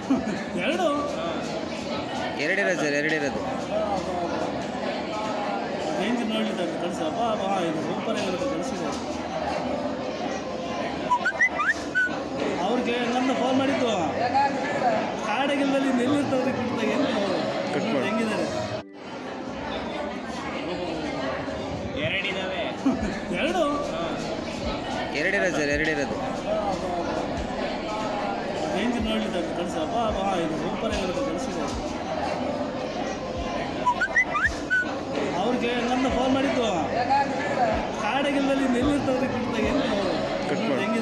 ಎರಡು ಎರಡಿರೋದು sir ಎರಡಿರೋದು range ನೋಡ್ಲಿಕ್ಕೆ ಕಳಿಸಪ್ಪ ಅಪ್ಪ ಇದು ಸೂಪರ್ ಆಗಿರುತ್ತೆ ಕಳಿಸಿದೆ ಅವ್ರಿಗೆ ನನ್ನ ಫೋನ್ ಮಾಡಿದ್ದು ಕಾಡಗಿಲ್ಲದಲ್ಲಿ ಎಲ್ಲಿರ್ತಾರೆ ಕುಟ್ಟಾಗ ಏನು Cut ಮಾಡು. ಹೆಂಗಿದ್ದಾರೆ ಎರಡಿದಾವೆ ಎರಡು ಎರಡಿರೋದು ಸರ್ ಎರಡಿರೋದು ರೇಂಜ್ ನೋಡ್ಲಿಕ್ಕೆ ಕಳಿಸಪ್ಪ ಅಪ್ಪ ಇದು ಸೂಪರ್ ಆಗಿರುತ್ತೆ ಕಳಿಸಿದೆ ಅವ್ರಿಗೆ ನನ್ನ ಫೋನ್ ಮಾಡಿದ್ದು ಕಾಡಗಿಲ್ಲದಲ್ಲಿ ಎಲ್ಲಿರ್ತಾರೆ ಕುಟ್ಟಾಗ ಏನು Cut ಮಾಡು. ಹೆಂಗಿದ್ದಾರೆ